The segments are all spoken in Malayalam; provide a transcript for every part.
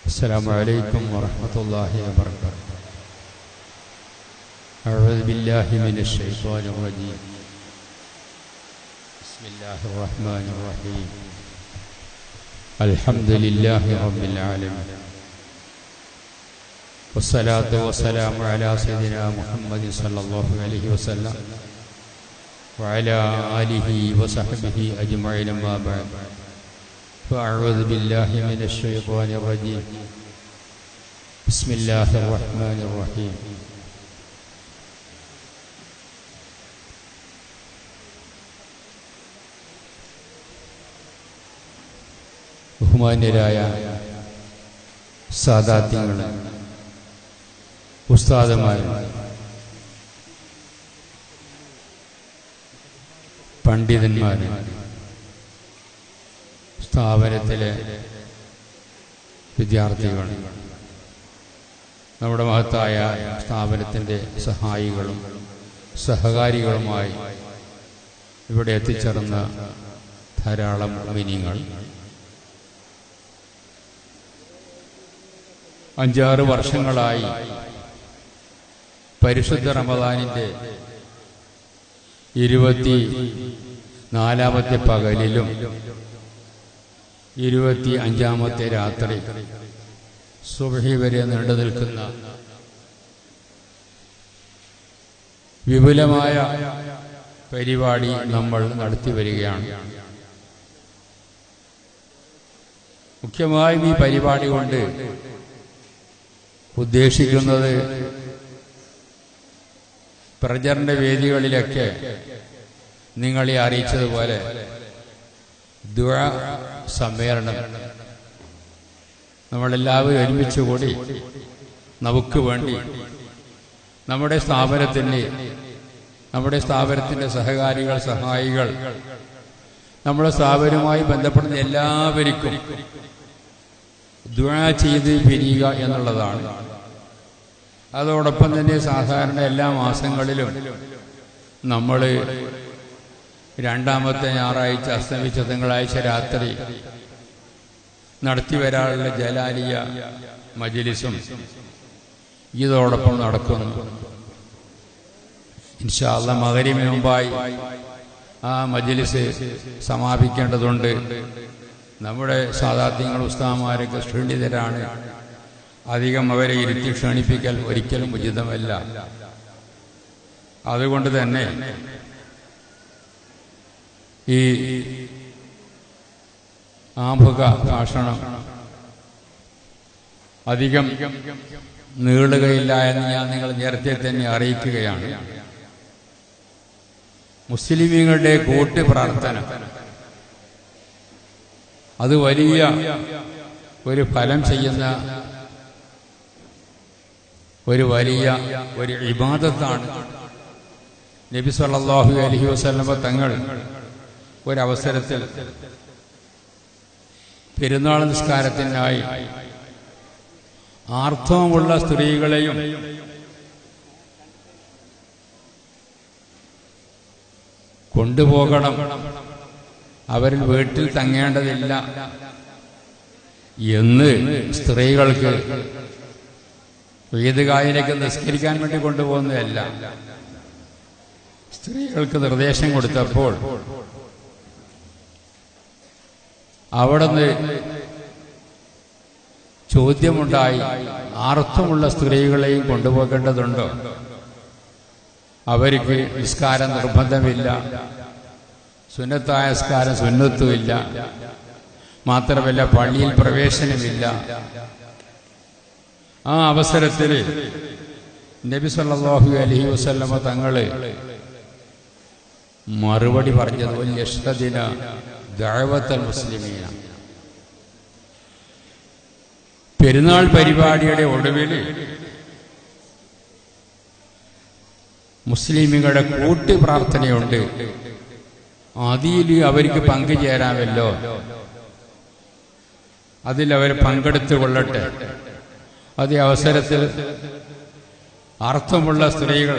السلام عليكم ورحمة الله وبركاته أعوذ بالله من الشيطان الرجيم بسم الله الرحمن الرحيم الحمد لله رب العالمين والصلاة والسلام على سيدنا محمد صلى الله عليه وسلم وعلى آله وصحبه أجمعين ما بعد فأعوذ بالله من الشيطان الرجيم بسم الله الرحمن الرحيم ബഹുമാന്യരായ സാദാത്യങ്ങൾ ഉസ്താദന്മാർ പണ്ഡിതന്മാർ സ്ഥാപനത്തിലെ വിദ്യാർത്ഥികൾ നമ്മുടെ മഹത്തായ സ്ഥാപനത്തിൻ്റെ സഹായികളും സഹകാരികളുമായി ഇവിടെ എത്തിച്ചേർന്ന ധാരാളം മിനിങ്ങൾ അഞ്ചാറ് വർഷങ്ങളായി പരിശുദ്ധ റമദാനിൻ്റെ ഇരുപത്തി നാലാമത്തെ പകലിലും ഇരുപത്തി അഞ്ചാമത്തെ രാത്രി സുബഹി വരെ നീണ്ടു നിൽക്കുന്ന വിപുലമായ പരിപാടി നമ്മൾ നടത്തി വരികയാണ് മുഖ്യമായും ഈ പരിപാടി കൊണ്ട് ഉദ്ദേശിക്കുന്നത് പ്രചരണ വേദികളിലൊക്കെ നിങ്ങളെ അറിയിച്ചതുപോലെ ദുഴ സമ്മേളനം നമ്മളെല്ലാവരും ഒരുമിച്ച് കൂടി നമുക്ക് വേണ്ടി നമ്മുടെ സ്ഥാപനത്തിന് നമ്മുടെ സ്ഥാപനത്തിൻ്റെ സഹകാരികൾ സഹായികൾ നമ്മുടെ സ്ഥാപനവുമായി ബന്ധപ്പെടുന്ന എല്ലാവർക്കും ദുഴ ചെയ്ത് പിരിയുക എന്നുള്ളതാണ് അതോടൊപ്പം തന്നെ സാധാരണ എല്ലാ മാസങ്ങളിലും നമ്മൾ രണ്ടാമത്തെ ഞായറാഴ്ച അസ്തമിച്ച തിങ്കളാഴ്ച രാത്രി നടത്തി വരാനുള്ള ജലാലിയ മജിലിസും ഇതോടൊപ്പം നടക്കുന്നു ഇൻഷാല്ല മകരിന് മുമ്പായി ആ മജിലിസ് സമാപിക്കേണ്ടതുണ്ട് നമ്മുടെ സാധാത്യങ്ങൾ ഉസ്താമാരൊക്കെ ക്ഷണിതരാണ് അധികം അവരെ ഇരുത്തി ക്ഷണിപ്പിക്കൽ ഒരിക്കലും ഉചിതമല്ല അതുകൊണ്ട് തന്നെ ഈ ആമുഖ ഭാഷണം അധികം നീളുകയില്ല എന്ന് ഞാൻ നിങ്ങൾ നേരത്തെ തന്നെ അറിയിക്കുകയാണ് മുസ്ലിമീങ്ങളുടെ കൂട്ട് പ്രാർത്ഥന അത് വലിയ ഒരു ഫലം ചെയ്യുന്ന ഒരു വലിയ ഒരു ഇബാദത്താണ് നബി സല്ലല്ലാഹു അലൈഹി വസല്ലമ തങ്ങൾ ഒരവസരത്തിൽ പെരുന്നാൾ നിസ്കാരത്തിനായി ആർത്തവമുള്ള സ്ത്രീകളെയും കൊണ്ടുപോകണം അവരിൽ വീട്ടിൽ തങ്ങേണ്ടതില്ല എന്ന് സ്ത്രീകൾക്ക് ഈദ്ഗാഹിലേക്ക് നിസ്കരിക്കാൻ വേണ്ടി കൊണ്ടുപോകുന്നതല്ല സ്ത്രീകൾക്ക് നിർദ്ദേശം കൊടുത്തപ്പോൾ അവിടുന്ന് ചോദ്യമുണ്ടായി ആർത്തമുള്ള സ്ത്രീകളെയും കൊണ്ടുപോകേണ്ടതുണ്ടോ അവർക്ക് നിസ്കാരം നിർബന്ധമില്ല സുന്നത്തായ നിസ്കാരം സുന്നത്തുമില്ല മാത്രമല്ല പള്ളിയിൽ പ്രവേശനമില്ല ആ അവസരത്തിൽ നബി സല്ലല്ലാഹു അലൈഹി വസല്ലമ തങ്ങള് മറുപടി പറഞ്ഞത് യഷ്തദിന ദഅവത്തൽ മുസ്ലിമീന പെരുന്നാൾ പരിപാടിയുടെ ഒടുവിൽ മുസ്ലിമുകളുടെ കൂട്ട് പ്രാർത്ഥനയുണ്ട് അതിൽ അവർക്ക് പങ്കുചേരാമല്ലോ അതിൽ അവർ പങ്കെടുത്തു കൊള്ളട്ടെ അതേ അവസരത്തിൽ അർത്ഥമുള്ള സ്ത്രീകൾ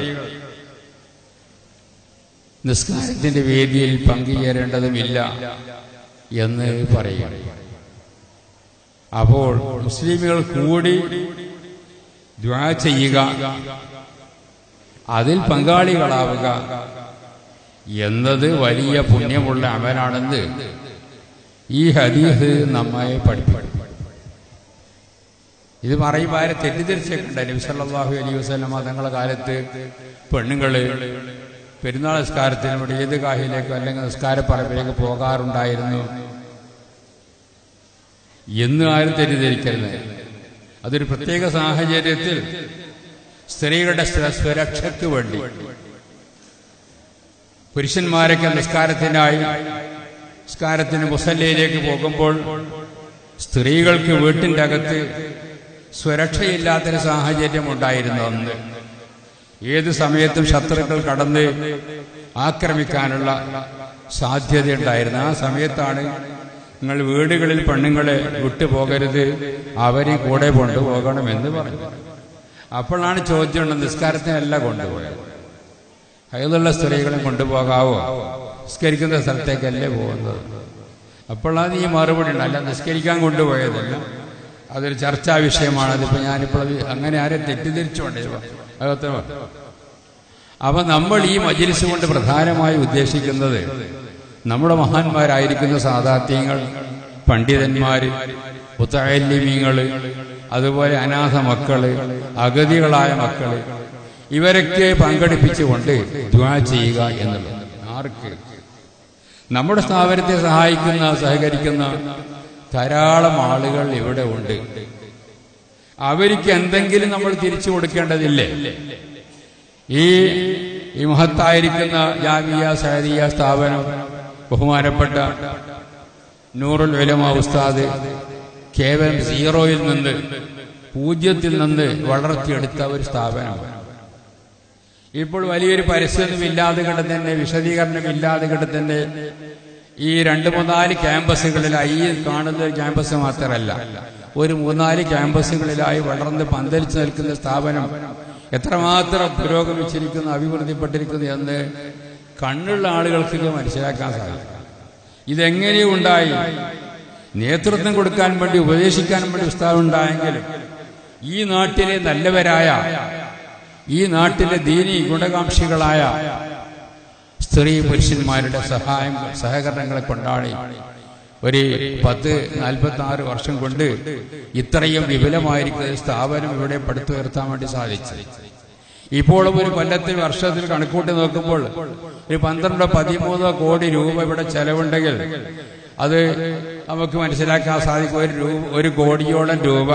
നിസ്കാരത്തിന്റെ വേദിയിൽ പങ്കുചേരേണ്ടതുമില്ല എന്ന് പറയുക അപ്പോൾ മുസ്ലിമുകൾ കൂടി ദ്വാ ചെയ്യുക അതിൽ പങ്കാളികളാവുക എന്നത് വലിയ പുണ്യമുള്ള അമലാണെന്ന് ഈ ഹദീസ് നമ്മെ പഠിപ്പിക്കും ഇത് പറയുമ്പോൾ ആരെ തെറ്റിദ്ധരിച്ചിട്ടുണ്ട് നബി സല്ലല്ലാഹു അലൈഹി വസല്ലമ തങ്ങളുടെ കാലത്ത് പെണ്ണുങ്ങള് പെരുന്നാൾ നിസ്കാരത്തിനും ഇവിടെ ഏത് കാഹിലേക്കോ അല്ലെങ്കിൽ നിസ്കാരപ്പറമ്പിലേക്ക് പോകാറുണ്ടായിരുന്നു എന്ന് ആരും തെറ്റിദ്ധരിക്കരുത് അതൊരു പ്രത്യേക സാഹചര്യത്തിൽ സ്ത്രീകളുടെ സ്വ- സുരക്ഷയ്ക്ക് വേണ്ടി പുരുഷന്മാരൊക്കെ നിസ്കാരത്തിനായി നിസ്കാരത്തിന് മുസല്ലയിലേക്ക് പോകുമ്പോൾ സ്ത്രീകൾക്ക് വീട്ടിൻ്റെ അകത്ത് സുരക്ഷയില്ലാത്തൊരു സാഹചര്യം ഉണ്ടായിരുന്നു അന്ന് ഏത് സമയത്തും ശത്രുക്കൾ കടന്ന് ആക്രമിക്കാനുള്ള സാധ്യതയുണ്ടായിരുന്നു ആ സമയത്താണ് നിങ്ങൾ വീടുകളിൽ പെണ്ണുങ്ങളെ വിട്ടുപോകരുത് അവരെ കൂടെ കൊണ്ടുപോകണമെന്ന് പറഞ്ഞു അപ്പോഴാണ് ചോദ്യം നിസ്കാരത്തിനല്ല കൊണ്ടുപോയത് കയ്യിലുള്ള സ്ത്രീകളെ കൊണ്ടുപോകാവോ നിസ്കരിക്കുന്ന സ്ഥലത്തേക്കല്ലേ പോകുന്നത് അപ്പോഴാണ് ഈ മറുപടി ഉണ്ട് അല്ല നിസ്കരിക്കാൻ കൊണ്ടുപോയതല്ല അതൊരു ചർച്ചാ വിഷയമാണ് അതിപ്പോ ഞാനിപ്പോൾ അത് അങ്ങനെ ആരെ തെറ്റിദ്ധരിച്ചുകൊണ്ട് അകത്ത് അപ്പൊ നമ്മൾ ഈ മജിലിസ് കൊണ്ട് പ്രധാനമായി ഉദ്ദേശിക്കുന്നത് നമ്മുടെ മഹാന്മാരായിരിക്കുന്ന സാധാത്യങ്ങൾ പണ്ഡിതന്മാര് മുത്തലിമീങ്ങള് അതുപോലെ അനാഥ മക്കള് അഗതികളായ മക്കള് ഇവരൊക്കെ പങ്കെടുപ്പിച്ചുകൊണ്ട് ദ്വാ ചെയ്യുക എന്നുള്ളത് ആർക്ക് നമ്മുടെ സ്ഥാപനത്തെ സഹായിക്കുന്ന സഹകരിക്കുന്ന ധാരാളം ആളുകൾ ഇവിടെ ഉണ്ട് അവർക്ക് എന്തെങ്കിലും നമ്മൾ തിരിച്ചു കൊടുക്കേണ്ടതില്ലേ ഈ ഈ മഹത്തായിരിക്കുന്ന ജാമിയ സഹരിയ സ്ഥാപനം ബഹുമാനപ്പെട്ട നൂറുൽ ഉലമ ഉസ്താദ് കേവലം സീറോയിൽ നിന്ന് പൂജ്യത്തിൽ നിന്ന് വളർത്തിയെടുത്ത ഒരു സ്ഥാപനമാണ് ഇപ്പോൾ വലിയൊരു പരസ്യമൊന്നുമില്ലാതെ കിടന്നെ വിശദീകരണമില്ലാതെ കിടന്നെ ഈ രണ്ട് മൂന്നാല് ക്യാമ്പസുകളിലായി ഈ കാണുന്ന ഒരു ക്യാമ്പസ് മാത്രമല്ല ഒരു മൂന്നാല് ക്യാമ്പസുകളിലായി വളർന്ന് പന്തലിച്ചു നിൽക്കുന്ന സ്ഥാപനം എത്രമാത്രം പുരോഗമിച്ചിരിക്കുന്നു അഭിവൃദ്ധിപ്പെട്ടിരിക്കുന്നു എന്ന് കണ്ണുള്ള ആളുകൾക്ക് ഇത് മനസ്സിലാക്കാൻ സാധിക്കും ഇതെങ്ങനെ ഉണ്ടായി നേതൃത്വം കൊടുക്കാൻ വേണ്ടി ഉപദേശിക്കാൻ വേണ്ടി ഉസ്താദ് ഉണ്ടായെങ്കിലും ഈ നാട്ടിലെ നല്ലവരായ ഈ നാട്ടിലെ ദീനി ഗുണകാംക്ഷികളായ സ്ത്രീ പുരുഷന്മാരുടെ സഹായം സഹകരണങ്ങളെ കൊണ്ടാണ് ഒരു പത്ത് നാൽപ്പത്തി ആറ് വർഷം കൊണ്ട് ഇത്രയും വിപുലമായിരിക്കുന്ന ഒരു സ്ഥാപനം ഇവിടെ പടുത്തുയർത്താൻ വേണ്ടി സാധിച്ചു ഇപ്പോഴും ഒരു കൊല്ലത്തിൽ വർഷത്തിൽ കണക്കൂട്ടി നോക്കുമ്പോൾ ഒരു പന്ത്രണ്ടോ പതിമൂന്നോ കോടി രൂപ ഇവിടെ ചെലവുണ്ടെങ്കിൽ അത് നമുക്ക് മനസ്സിലാക്കാൻ സാധിക്കും ഒരു രൂപ ഒരു കോടിയോളം രൂപ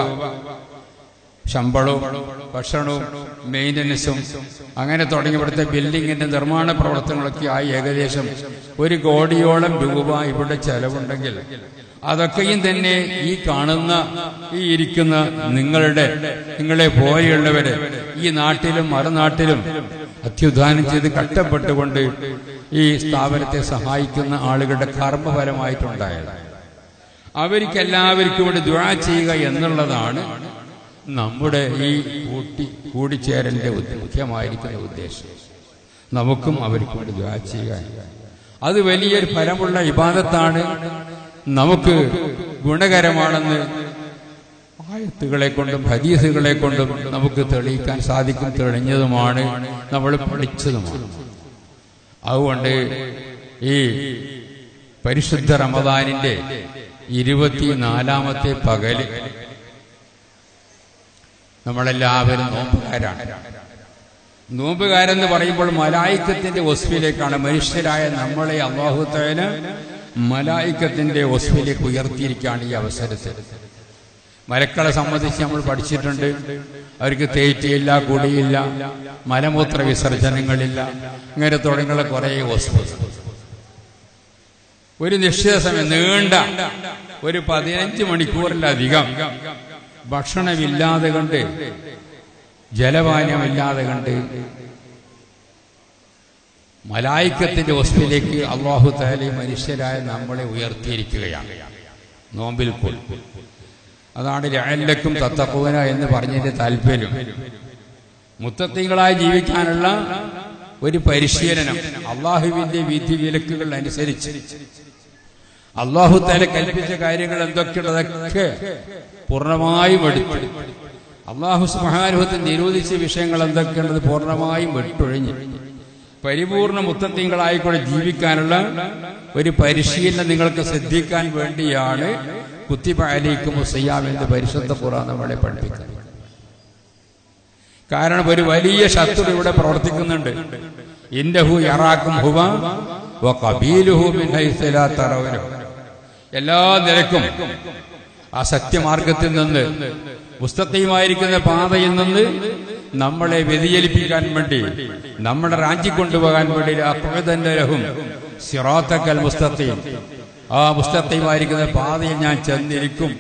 ശമ്പളവും ഭക്ഷണവും മെയിൻ്റനൻസും അങ്ങനെ തുടങ്ങി ഇവിടുത്തെ ബിൽഡിങ്ങിന്റെ നിർമ്മാണ പ്രവർത്തനങ്ങളൊക്കെ ആയി ഏകദേശം ഒരു കോടിയോളം രൂപ ഇവിടെ ചെലവുണ്ടെങ്കിൽ അതൊക്കെയും തന്നെ ഈ കാണുന്ന ഈ ഇരിക്കുന്ന നിങ്ങളുടെ നിങ്ങളെ പോലെയുള്ളവര് ഈ നാട്ടിലും മറുനാട്ടിലും അത്യുദ്ധാനം ചെയ്ത് കഷ്ടപ്പെട്ടുകൊണ്ട് ഈ സ്ഥാപനത്തെ സഹായിക്കുന്ന ആളുകളുടെ കർമ്മപരമായിട്ടുണ്ടായത് അവർക്കെല്ലാവർക്കും ഇവിടെ ദുഴ ചെയ്യുക എന്നുള്ളതാണ് നമ്മുടെ ഈ കൂട്ടി കൂടിച്ചേരലിന്റെ ഉദ്ദ- മുഖ്യമായിരിക്കുന്ന ഉദ്ദേശം നമുക്കും അവർക്കും വേണ്ടി ദുആ ചെയ്യുക അത് വലിയൊരു ഫലമുള്ള ഇബാദത്താണ് നമുക്ക് ഗുണകരമാണെന്ന് ആയത്തുകളെ കൊണ്ടും ഹദീസുകളെ കൊണ്ടും നമുക്ക് തെളിയിക്കാൻ സാധിക്കും തെളിഞ്ഞതുമാണ് നമ്മൾ പഠിച്ചതുമാണ് അതുകൊണ്ട് ഈ പരിശുദ്ധ റമദാനിന്റെ ഇരുപത്തിനാലാമത്തെ പകല് നമ്മളെല്ലാവരും നോമ്പുകാരാണ് നോമ്പുകാരെന്ന് പറയുമ്പോൾ മലായിക്കത്തിന്റെ ഒസ്ഫിലേക്കാണ് മനുഷ്യരായ നമ്മളെ അള്ളാഹുത്തേന് മലായിക്കത്തിന്റെ ഒസ്ഫിലേക്ക് ഉയർത്തിയിരിക്കുകയാണ് ഈ അവസരത്തിൽ മലക്കളെ സംബന്ധിച്ച് നമ്മൾ പഠിച്ചിട്ടുണ്ട് അവർക്ക് തേറ്റിയില്ല കുടിയില്ല മലമൂത്ര വിസർജനങ്ങളില്ല അങ്ങനെ തുടങ്ങിയുള്ള കുറെ വസ്തു ഒരു നിശ്ചിത സമയം നീണ്ട ഒരു പതിനഞ്ച് മണിക്കൂറിലധികം ഭക്ഷണമില്ലാതെ കണ്ട് ജലപാനമില്ലാതെ കണ്ട് മലായിക്കത്തിന്റെ ഹോസ്പിറ്റലിലേക്ക് അള്ളാഹു താലി മനുഷ്യരായ നമ്മളെ ഉയർത്തിയിരിക്കുകയാണ് നോമ്പിൽ കൂടി അതാണ് ലഅല്ലക്കും തത്തക്കൂന എന്ന് പറഞ്ഞതിന്റെ താല്പര്യം മുത്തത്തികളായി ജീവിക്കാനുള്ള ഒരു പരിശീലനം അള്ളാഹുവിന്റെ വിധി വിലക്കുകൾ അനുസരിച്ച് അള്ളാഹു തല കൽപ്പിച്ച കാര്യങ്ങൾ എന്തൊക്കെയുള്ളതൊക്കെ പൂർണ്ണമായും എടുത്തു അള്ളാഹു സുഹാനുഭവത്തിൽ നിരോധിച്ച വിഷയങ്ങൾ എന്തൊക്കെയുള്ളത് പൂർണ്ണമായും വിട്ടൊഴിഞ്ഞു പരിപൂർണ മുത്തത്തിങ്കളായിക്കൂടെ ജീവിക്കാനുള്ള ഒരു പരിശീലനം നിങ്ങൾക്ക് ശ്രദ്ധിക്കാൻ വേണ്ടിയാണ് കുത്തിപാലിക്കും മുസയ്യാം എന്ന് പരിശുദ്ധ ഖുറാൻ നമ്മളെ പഠിപ്പിക്കുന്നത് കാരണം ഒരു വലിയ ശത്രു ഇവിടെ പ്രവർത്തിക്കുന്നുണ്ട് ഇന്നഹു യറാക്കും ഹുവ വ ഖബീലുഹു മിൻ ഹൈസു ലാ തറവനഹു. എല്ലാ നിലക്കും ആ സത്യമാർഗത്തിൽ നിന്ന് പുസ്തകീയമായിരിക്കുന്ന പാതയിൽ നിന്ന് നമ്മളെ വ്യതിചലിപ്പിക്കാൻ വേണ്ടി നമ്മളെ റാഞ്ചി കൊണ്ടുപോകാൻ വേണ്ടി അക്വതന്റെ രഹും സിറാത്തക്കൽ മുസ്തഖീം ആ മുസ്തഖീമായിരിക്കുന്ന പാതയിൽ ഞാൻ ചെന്നിരിക്കും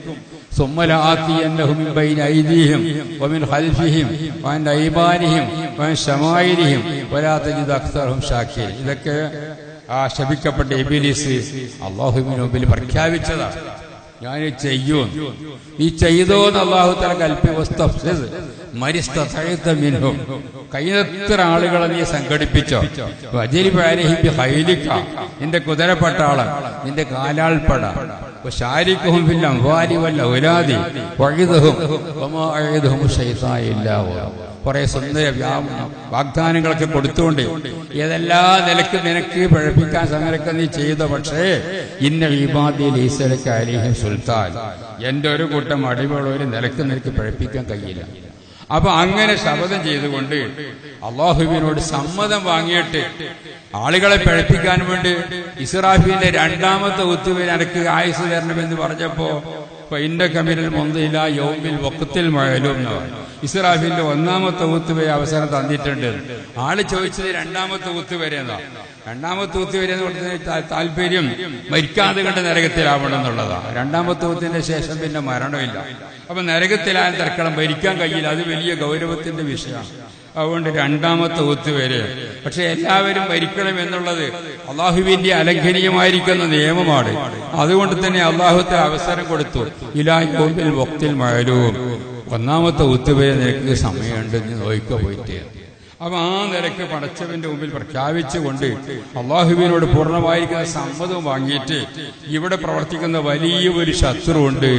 ثم بين أيديهم ومن خلفهم وعن أيمانهم وعن شمائلهم ولا تجد أكثرهم شاكرين ഇതൊക്കെ ആ ശപിക്കപ്പെട്ട എബിലിസ് അള്ളാഹുവിന് മുമ്പിൽ പ്രഖ്യാപിച്ചതാണ് ഞാൻ ചെയ്യും നീ ചെയ്തോന്ന് അള്ളാഹു തല കൽപ്പി മരിസ്തമിൻഹും കൈനത്ര ആളുകളെ നീ സംഘടിപ്പിച്ചോ വജരിപാരഹിബി ഹൈലിക്ക നിന്റെ കുതിരപ്പട്ടാളം നിന്റെ കാലാൾപ്പട ശാരിക്കുഹും പിന്നെ അംവാലി വല്ല ഉലാദി വഴുതഹും വമാഴുതഹും ശൈതായില്ലാവോ കുറെ സുന്ദര വ്യാ- വാഗ്ദാനങ്ങളൊക്കെ കൊടുത്തുകൊണ്ട് ഏതെല്ലാ നിലക്ക് നിനക്ക് പഴപ്പിക്കാൻ സമരമൊക്കെ നീ ചെയ്ത പക്ഷേ ഇന്ന വിവാദി ലീസലക്ക് അലിഹിം സുൽത്താൻ എന്റെ ഒരു കൂട്ടം അടിമകൾ ഒരു നിലക്ക് നിനക്ക് പഴപ്പിക്കാൻ കഴിയില്ല അപ്പൊ അങ്ങനെ ശപഥം ചെയ്തുകൊണ്ട് അള്ളാഹുവിനോട് സമ്മതം വാങ്ങിയിട്ട് ആളുകളെ പഴപ്പിക്കാൻ വേണ്ടി ഇസ്രാഫിന്റെ രണ്ടാമത്തെ ഒത്തുവരെ എനിക്ക് ആയുസ് തരണമെന്ന് പറഞ്ഞപ്പോ ഇപ്പൊ ഇന്റെ കമിരൽ മൊന്തയില്ല യൗമിൽ വക്കത്തിൽ മഴലും എന്ന് പറഞ്ഞു ഇസ്രാഫിന്റെ ഒന്നാമത്തെ ഊത്തുവരെ അവസരം തന്നിട്ടുണ്ട് ആള് ചോദിച്ചത് രണ്ടാമത്തെ ഊത്തുവരെ എന്നാ രണ്ടാമത്തെ ഊത്തുവരെ എന്ന് പറഞ്ഞ താ- താല്പര്യം മരിക്കാതെ കണ്ട് നരകത്തിലാവണം എന്നുള്ളതാണ് രണ്ടാമത്തെ ഊത്തിന്റെ ശേഷം പിന്നെ മരണമില്ല അപ്പൊ നരകത്തിലാൻ തർക്കണം ഭരിക്കാൻ കഴിയില്ല അത് വലിയ ഗൗരവത്തിന്റെ വിഷയമാണ് അതുകൊണ്ട് രണ്ടാമത്തെ ഒത്തുവരെ പക്ഷെ എല്ലാവരും ഭരിക്കണം എന്നുള്ളത് അള്ളാഹുവിന്റെ അലംഘനീയമായിരിക്കുന്ന നിയമമാണ് അതുകൊണ്ട് തന്നെ അള്ളാഹുത്തെ അവസരം കൊടുത്തു ഇലായിൽ വക്തിൽ മഴലും ഒന്നാമത്തെ ഒത്തുവരെ നിനക്ക് സമയമുണ്ട് നീ നോയിക്കോ പോയിട്ട് അപ്പൊ ആ നിലക്ക് പടച്ചവന്റെ മുമ്പിൽ പ്രഖ്യാപിച്ചുകൊണ്ട് അള്ളാഹുവിനോട് പൂർണ്ണമായിരിക്കുന്ന സമ്മതം വാങ്ങിയിട്ട് ഇവിടെ പ്രവർത്തിക്കുന്ന വലിയ ഒരു ശത്രുവുണ്ട്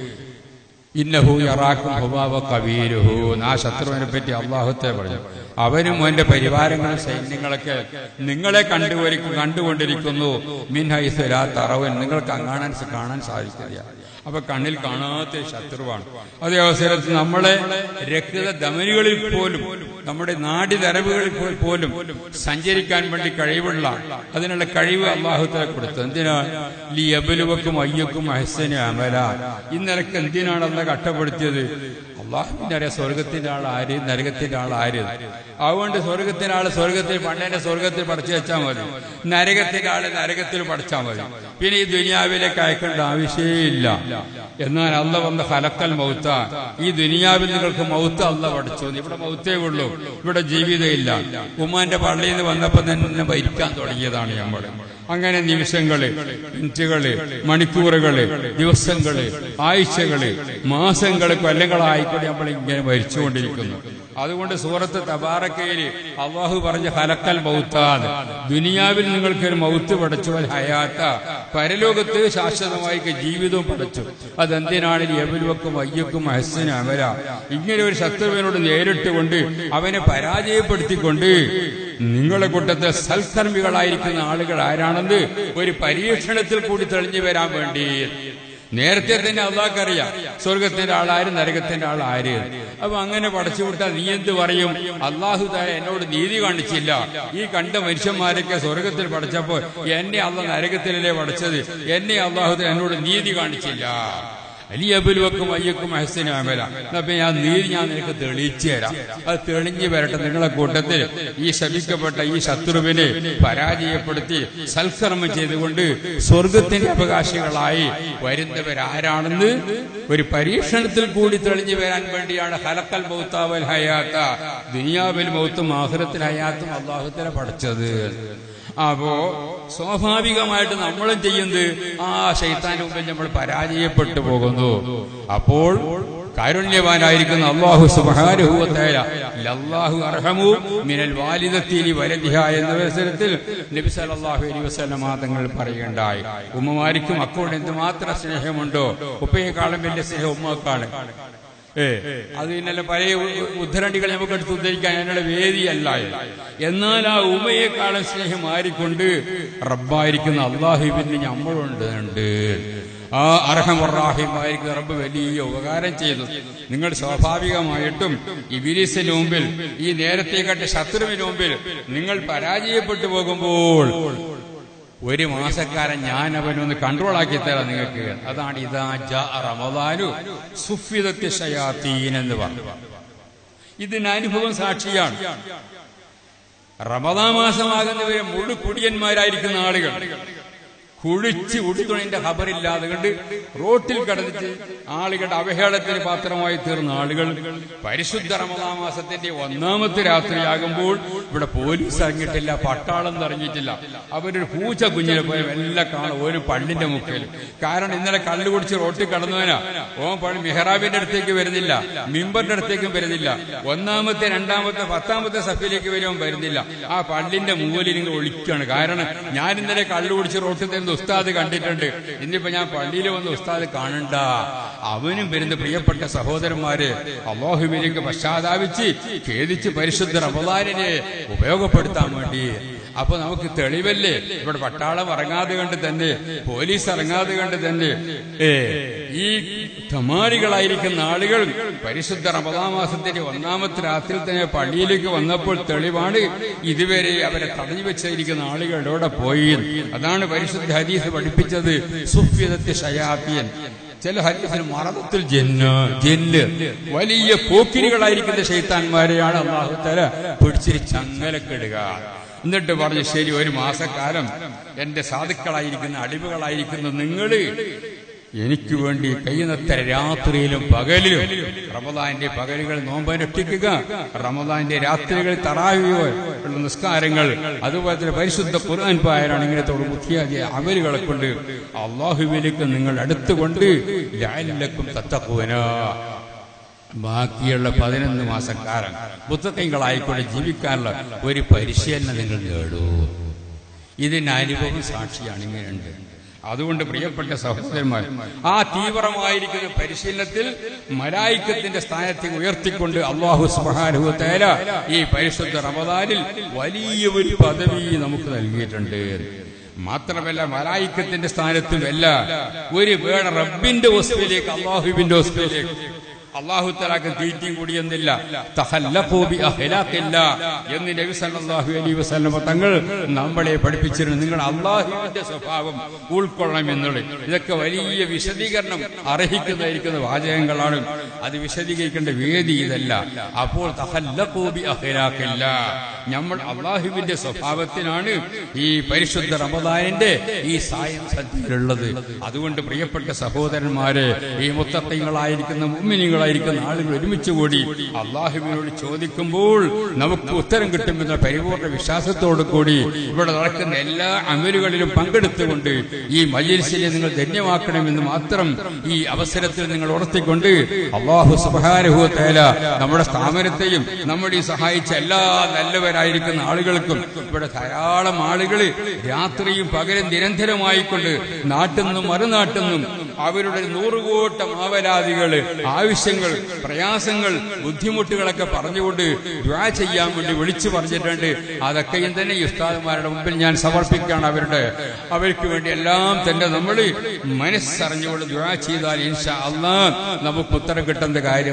ഇന്നഹു യറാക്കും ഹുബാവ കബീരുഹു ആ ശത്രുവിനെ പറ്റി അള്ളാഹുത്തെ പറഞ്ഞു അവനും അവന്റെ പരിവാരങ്ങളും സൈന്യങ്ങളൊക്കെ നിങ്ങളെ കണ്ടുവരിക്കും കണ്ടുകൊണ്ടിരിക്കുന്നു മിൻഹൈസുലാ തറവൻ നിങ്ങൾക്ക് കാണാൻ കാണാൻ സാധിക്കില്ല അപ്പൊ കണ്ണിൽ കാണാത്ത ശത്രുവാണ് അതേ അവസരത്തിൽ നമ്മളെ രക്ത ധമനികളിൽ പോലും നമ്മുടെ നാടി നരവുകളിൽ പോ- പോലും സഞ്ചരിക്കാൻ വേണ്ടി കഴിവുള്ള അതിനുള്ള കഴിവ് അള്ളാഹുത്തല കൊടുത്തു എന്തിനാ ലി അബലുവക്കും അയ്യക്കും അഹസന് അമല ഇന്നലക്ക് എന്തിനാണ് അല്ല കട്ടപ്പെടുത്തിയത് അള്ളാഹുവിന്റെ അറിയാം സ്വർഗത്തിന്റെ ആൾ ആര് നരകത്തിന്റെ ആൾ ആര് അതുകൊണ്ട് സ്വർഗത്തിന്റെ ആള് സ്വർഗത്തിൽ പണ്ടേന്റെ സ്വർഗത്തിൽ പഠിച്ചു വെച്ചാൽ മതി നരകത്തിന്റെ ആള് നരകത്തിൽ പഠിച്ചാൽ മതി പിന്നെ ഈ ദുനിയാവിലേക്ക് അയക്കേണ്ട ആവശ്യമില്ല എന്നാൽ അല്ല വന്ന ഹലക്കൽ മൗത്ത ഈ ദുനിയാവിൽ നിങ്ങൾക്ക് മൗത്ത് അല്ല പഠിച്ചു ഇവിടെ മൗത്തേ ഉള്ളൂ ഇവിടെ ജീവിതമില്ല ഉമ്മാന്റെ പള്ളിയിൽ നിന്ന് വന്നപ്പോ തന്നെ ഭരിക്കാൻ തുടങ്ങിയതാണ് നമ്മൾ അങ്ങനെ നിമിഷങ്ങള് മിനിറ്റുകള് മണിക്കൂറുകള് ദിവസങ്ങള് ആഴ്ചകള് മാസങ്ങള് കൊല്ലങ്ങളായിക്കൂടി നമ്മൾ ഇങ്ങനെ ഭരിച്ചുകൊണ്ടിരിക്കുന്നു അതുകൊണ്ട് സൂറത്ത് തബാറക്കയില് അള്ളാഹു പറഞ്ഞ ഹലക്കൽ മൗത്താത് ദുനിയാവിൽ നിങ്ങൾക്ക് ഒരു മൗത്ത് പഠിച്ചു ഹയാത്ത പരലോകത്ത് ശാശ്വതമായി ജീവിതവും പഠിച്ചു അതെന്തിനാണ് യബുൽവക്കും അയ്യക്കും അഹസ്സിനും അമല ഇങ്ങനെ ഒരു ശത്രുവിനോട് നേരിട്ട് കൊണ്ട് അവനെ പരാജയപ്പെടുത്തിക്കൊണ്ട് നിങ്ങളെ കൂട്ടത്തെ സൽക്കർമ്മികളായിരിക്കുന്ന ആളുകൾ ആരാണെന്ന് ഒരു പരീക്ഷണത്തിൽ കൂടി തെളിഞ്ഞു വരാൻ വേണ്ടി നേരത്തെ തന്നെ അള്ളാഹ്ക്കറിയാം സ്വർഗത്തിന്റെ ആളാര് നരകത്തിന്റെ ആളാര് അപ്പൊ അങ്ങനെ പടച്ചു വിട്ടാൽ നീ എന്ത് പറയും അള്ളാഹു താര എന്നോട് നീതി കാണിച്ചില്ല ഈ കണ്ട മനുഷ്യന്മാരൊക്കെ സ്വർഗത്തിൽ പഠിച്ചപ്പോ എന്നെ അള്ള നരകത്തിലല്ലേ പഠിച്ചത് എന്നെ അള്ളാഹു താല എന്നോട് നീതി കാണിച്ചില്ല അലിയബുലുവക്കും അയ്യക്കും അഹസിനും അമല അപ്പൊ ഞാൻ നീതി ഞാൻ നിനക്ക് തെളിയിച്ചു തരാം അത് തെളിഞ്ഞു വരട്ടെ നിങ്ങളെ കൂട്ടത്തിൽ ഈ ശപിക്കപ്പെട്ട ഈ ശത്രുവിനെ പരാജയപ്പെടുത്തി സൽക്കർമ്മം ചെയ്തുകൊണ്ട് സ്വർഗത്തിന്റെ അവകാശികളായി വരുന്നവരാരാണെന്ന് ഒരു പരീക്ഷണത്തിൽ കൂടി തെളിഞ്ഞു വരാൻ വേണ്ടിയാണ് ഹലക്കൽ മൗത്താവൽ ഹയാത്ത ദുനിയാവിൽ മൗത്തും ആഹ്റത്തിൽ ഹയാത്തും അള്ളാഹുത്തിനെ പഠിച്ചത് അപ്പോ സ്വാഭാവികമായിട്ട് നമ്മളും ചെയ്യുന്നത് ആ ശൈത്താന്റെ മുമ്പിൽ നമ്മൾ പരാജയപ്പെട്ടു പോകുന്നു അപ്പോൾ കാരുണ്യവാനായിരിക്കുന്ന അള്ളാഹു സുബാനുഭൂവത്തായ ലല്ലാഹു അർഹമു മിനൽ വാലിദത്തിനി വലതിഹ എന്ന അവസരത്തിൽ നബി സല്ലല്ലാഹു അലൈഹി വസല്ലം തങ്ങൾ പറയുകയുണ്ടായി ഉമ്മമാർക്കും മക്കളോട് എന്തുമാത്രം സ്നേഹമുണ്ടോ ഉപ്പയെക്കാളും വലിയ സ്നേഹം ഉമ്മക്കാണ് ഏ അത് ഇന്നലെ പഴയ ഉ- ഉദ്ധരണികൾ നമുക്ക് എടുത്ത് ഉദ്ധരിക്കാൻ അതിനുള്ള വേദിയല്ല ഇത്. എന്നാൽ ആ ഉമയെക്കാളും സ്നേഹം മാറിക്കൊണ്ട് റബ്ബായിരിക്കുന്ന അള്ളാഹുബിന് നമ്മളുണ്ട് ഉണ്ട് ആ അർഹമറാഹിമായിരിക്കുന്ന റബ്ബ് വലിയ ഉപകാരം ചെയ്തു നിങ്ങൾ സ്വാഭാവികമായിട്ടും ഇബിലിസിന് മുമ്പിൽ ഈ നേരത്തെ കണ്ട ശത്രുവിന് മുമ്പിൽ നിങ്ങൾ പരാജയപ്പെട്ടു പോകുമ്പോൾ ഒരു മാസക്കാരൻ ഞാൻ അവനൊന്ന് കൺട്രോൾ ആക്കി തരാം നിങ്ങൾക്ക് അതാണ് ഇതാ ജാ റമദാനു സുഫിദത്തി ഷയാത്തീൻ എന്ന് പറഞ്ഞു ഇതിന് അനുഭവം സാക്ഷിയാണ് റമദാ മാസമാകുന്നവരെ മുഴു കുടിയന്മാരായിരിക്കുന്ന ആളുകൾ കുഴിച്ച് ഉടുത്തുണിന്റെ ഖബറില്ലാതെ കണ്ട് റോട്ടിൽ കടന്നിട്ട് ആളുകളുടെ അവഹേളത്തിന് പാത്രമായി തീർന്ന ആളുകൾ പരിശുദ്ധ റമദാ മാസത്തിന്റെ ഒന്നാമത്തെ രാത്രിയാകുമ്പോൾ ഇവിടെ പോലീസ് ഇറങ്ങിയിട്ടില്ല പട്ടാളം ഇറങ്ങിയിട്ടില്ല അവരൊരു പൂച്ച കുഞ്ഞിനെ പോലെ എല്ലാം കാണും ഒരു പള്ളിന്റെ മുക്കിൽ കാരണം ഇന്നലെ കള്ളു കുടിച്ച് റോട്ടിൽ കടന്നവനാ ഓൻ പള്ളി മെഹ്റാബിന്റെ അടുത്തേക്ക് വരുന്നില്ല മിമ്പറിന്റെ അടുത്തേക്കും വരുന്നില്ല ഒന്നാമത്തെ രണ്ടാമത്തെ പത്താമത്തെ സഫിലേക്ക് വരുമ്പോൾ വരുന്നില്ല ആ പള്ളിന്റെ മൂലിൽ നിങ്ങൾ ഒളിക്കുകയാണ് കാരണം ഞാൻ ഇന്നലെ കള്ളു കുടിച്ച് റോട്ടിൽ തരുന്ന ഉസ്താദ് കണ്ടിട്ടുണ്ട് ഇന്നിപ്പോ ഞാൻ പള്ളിയിൽ വന്ന ഉസ്താദ് കാണണ്ട അവനും വരുന്ന പ്രിയപ്പെട്ട സഹോദരന്മാര് അള്ളാഹുബിലേക്ക് പശ്ചാത്താപിച്ച് ഖേദിച്ച് പരിശുദ്ധ റമദാനിനെ ഉപയോഗപ്പെടുത്താൻ വേണ്ടി അപ്പൊ നമുക്ക് തെളിവല്ലേ ഇവിടെ പട്ടാളം ഇറങ്ങാതെ കണ്ട് തന്നെ പോലീസ് ഇറങ്ങാതെ കണ്ട് തന്നെ ഏ ഈ ധമാരികളായിരിക്കുന്ന ആളുകൾ പരിശുദ്ധ റമദാ മാസത്തിന്റെ ഒന്നാമത്തെ രാത്രിയിൽ തന്നെ പള്ളിയിലേക്ക് വന്നപ്പോൾ തെളിവാണ് ഇതുവരെ അവരെ തടഞ്ഞു വെച്ചിരിക്കുന്ന ആളുകളുടെ അവിടെ പോയി അതാണ് പരിശുദ്ധ ഹദീസ് പഠിപ്പിച്ചത് സുഫ്യദത്തെ ഷയാത്തിയൻ ചില ഹരീഫിന് മറന്നത്തിൽ ജന്ന് ജെല്ല് വലിയ പോക്കിരികളായിരിക്കുന്ന ഷെയ്ത്താന്മാരെയാണ് അള്ളാഹു തല പിടിച്ചിരി ചങ്ങലക്കിടുക എന്നിട്ട് പറഞ്ഞു ശരി ഒരു മാസക്കാലം എന്റെ സാധുക്കളായിരിക്കുന്ന അടിമകളായിരിക്കുന്ന നിങ്ങള് എനിക്ക് വേണ്ടി കഴിയുന്നത്ര രാത്രിയിലും പകലിലും റമദാന്റെ പകലുകൾ നോമ്പനുഷ്ഠിക്കുക റമദാന്റെ രാത്രികൾ തറാവിയോ ഉള്ള നിസ്കാരങ്ങൾ അതുപോലെ തന്നെ പരിശുദ്ധ ഖുർആൻ പായരാണ് ഇങ്ങനത്തെ ഒരു മുഖ്യാദിയ അമലുകളെ കൊണ്ട് അള്ളാഹുവിലേക്ക് നിങ്ങൾ അടുത്തുകൊണ്ട് ലാലിലക്കും തത്തക്കുവന ബാക്കിയുള്ള പതിനൊന്ന് മാസക്കാലം പുത്തക്കൈകളായിക്കൊണ്ട് ജീവിക്കാനുള്ള ഒരു പരിശീലനം നിങ്ങൾ നേടൂ ഇതിന് അനുഭവം സാക്ഷിയാണ് ഇങ്ങനെയുണ്ട് അതുകൊണ്ട് പ്രിയപ്പെട്ട സഹോദരന്മാർ ആ തീവ്രമായിരിക്കുന്ന പരിശീലനത്തിൽ മലായിക്കത്തിന്റെ സ്ഥാനത്തെ ഉയർത്തിക്കൊണ്ട് അള്ളാഹു സുബാനുഹു തേല ഈ പരിശുദ്ധ റമദാനിൽ വലിയ ഒരു പദവി നമുക്ക് നൽകിയിട്ടുണ്ട് മാത്രമല്ല മലായിക്കത്തിന്റെ സ്ഥാനത്തും അല്ല ഒരു വേട റബ്ബിന്റെ ഹോസ്പിറ്റലിലേക്ക് അള്ളാഹുവിന്റെ ഹോസ്പിറ്റലിലേക്ക് അള്ളാഹു തലാക്ക് തീറ്റിയും കൂടിയെന്നില്ല തഹല്ലഖൂബി അഹ്ലാഖില്ല എന്ന് നബി സല്ലല്ലാഹു അലൈഹി വസല്ലം തങ്ങൾ നമ്മളെ പഠിപ്പിച്ചിരുന്നു നിങ്ങൾ അള്ളാഹുവിന്റെ സ്വഭാവം ഉൾക്കൊള്ളണം എന്നുള്ളത് ഇതൊക്കെ വലിയ വിശദീകരണം അർഹിക്കുന്നതായിരിക്കുന്ന വാചകങ്ങളാണ് അത് വിശദീകരിക്കേണ്ട വേദി ഇതല്ല അപ്പോൾ തഹല്ലഖൂബി അഹ്ലാഖില്ല നമ്മൾ അള്ളാഹുവിന്റെ സ്വഭാവത്തിനാണ് ഈ പരിശുദ്ധ റമദാനിന്റെ ഈ സായം സദ്യയിലുള്ളത് അതുകൊണ്ട് പ്രിയപ്പെട്ട സഹോദരന്മാരെ ഈ മുത്തത്തങ്ങളായിരിക്കുന്ന മുമ്മിനികളായിരിക്കുന്ന ആളുകൾ ഒരുമിച്ച് കൂടി അള്ളാഹുവിനോട് ചോദിക്കുമ്പോൾ നമുക്ക് ഉത്തരം കിട്ടുമെന്ന പരിപൂർണ വിശ്വാസത്തോടു കൂടി ഇവിടെ നടക്കുന്ന എല്ലാ അമലുകളിലും പങ്കെടുത്തുകൊണ്ട് ഈ മജിൽസിനെ നിങ്ങൾ ധന്യമാക്കണമെന്ന് മാത്രം ഈ അവസരത്തിൽ നിങ്ങൾ ഉണർത്തിക്കൊണ്ട് അള്ളാഹു സുബാനുഭവ തേല നമ്മുടെ സ്ഥാപനത്തെയും നമ്മുടെ ഈ സഹായിച്ച എല്ലാ നല്ലവരായിരിക്കുന്ന ആളുകൾക്കും ഇവിടെ ധാരാളം ആളുകൾ രാത്രിയും പകലും നിരന്തരമായിക്കൊണ്ട് നാട്ടിൽ നിന്നും മറുനാട്ടിൽ നിന്നും അവരുടെ നൂറുകൂട്ടം ആവലാദികള് ആവശ്യങ്ങൾ പ്രയാസങ്ങൾ ബുദ്ധിമുട്ടുകളൊക്കെ പറഞ്ഞുകൊണ്ട് ദ്വാ ചെയ്യാൻ വേണ്ടി വിളിച്ചു പറഞ്ഞിട്ടുണ്ട് അതൊക്കെയും തന്നെ ഈ ഉസ്താദുമാരുടെ മുമ്പിൽ ഞാൻ സമർപ്പിക്കുകയാണ് അവരുടെ അവർക്ക് വേണ്ടി എല്ലാം തന്നെ നമ്മൾ മനസ്സറിഞ്ഞുകൊണ്ട് ദ്വാ ചെയ്താൽ ഇൻഷാ അള്ളാ നമുക്ക് ഉത്തരം കിട്ടുന്ന കാര്യം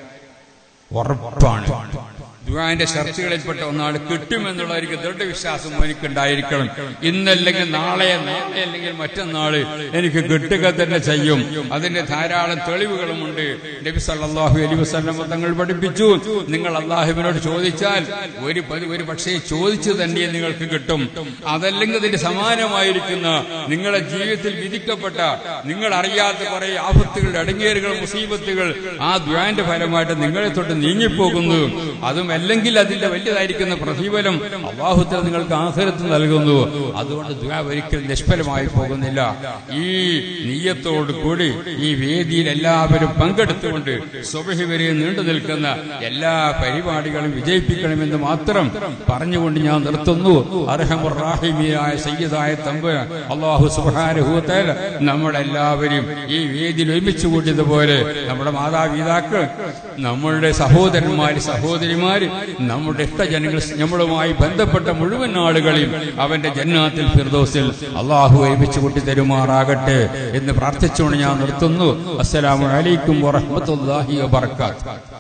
ഉറപ്പാണ് ദുആന്റെ ചർച്ചകളിൽപ്പെട്ട ഒന്നാൾ കിട്ടുമെന്നുള്ള ഒരു ദൃഢവിശ്വാസം എനിക്ക് ഉണ്ടായിരിക്കണം ഇന്നല്ലെങ്കിൽ നാളെ നാളെ അല്ലെങ്കിൽ മറ്റന്നാള് എനിക്ക് കിട്ടുക തന്നെ ചെയ്യും അതിന്റെ ധാരാളം തെളിവുകളുമുണ്ട് നബി സല്ലല്ലാഹു അലൈഹി വസല്ലം തങ്ങൾ പഠിപ്പിച്ചു നിങ്ങൾ അള്ളാഹുവിനോട് ചോദിച്ചാൽ ഒരു പതി- ഒരു പക്ഷേ ചോദിച്ചു തന്നെ നിങ്ങൾക്ക് കിട്ടും അതല്ലെങ്കിൽ അതിന്റെ സമാനമായിരിക്കുന്ന നിങ്ങളുടെ ജീവിതത്തിൽ വിധിക്കപ്പെട്ട നിങ്ങൾ അറിയാത്ത കുറെ ആപത്തുകൾ അടങ്ങിയറുകൾ മുസീബത്തുകൾ ആ ദ്വാന്റെ ഫലമായിട്ട് നിങ്ങളെ തൊട്ട് നീങ്ങിപ്പോകുന്നു അതും അല്ലെങ്കിൽ അതിന്റെ വലിയതായിരിക്കുന്ന പ്രതിഫലം അള്ളാഹുത്തല നിങ്ങൾക്ക് ആഹ്റത്ത് നൽകുന്നു അതുകൊണ്ട് ദുആ ഒരിക്കലും നിഷ്ഫലമായി പോകുന്നില്ല ഈ നീയത്തോട് കൂടി ഈ വേദിയിൽ എല്ലാവരും പങ്കെടുത്തുകൊണ്ട് സുബഹി വരെ നീണ്ടു നിൽക്കുന്ന എല്ലാ പരിപാടികളും വിജയിപ്പിക്കണമെന്ന് മാത്രം പറഞ്ഞുകൊണ്ട് ഞാൻ നിർത്തുന്നു അർഹമുറാഹിമിയായ സയ്യിദായ തമ്പ് അള്ളാഹു സുബാനുഭൂത്തേൽ നമ്മളെല്ലാവരും ഈ വേദിയിൽ ഒരുമിച്ച് കൂട്ടിയതുപോലെ നമ്മുടെ മാതാപിതാക്കൾ നമ്മളുടെ സഹോദരന്മാര് സഹോദരിമാര് നമ്മുടെ ഇഷ്ടജനങ്ങൾ നമ്മളുമായി ബന്ധപ്പെട്ട മുഴുവൻ ആളുകളെയും അവന്റെ ജന്നാത്തിൽ ഫിർദോസിൽ അള്ളാഹു ഒരുമിച്ച് കൂട്ടി തരുമാറാകട്ടെ എന്ന് പ്രാർത്ഥിച്ചുകൊണ്ട് ഞാൻ നിർത്തുന്നു അസ്സലാമു അലൈക്കും വറഹ്മത്തുള്ളാഹി വബറകാതുഹു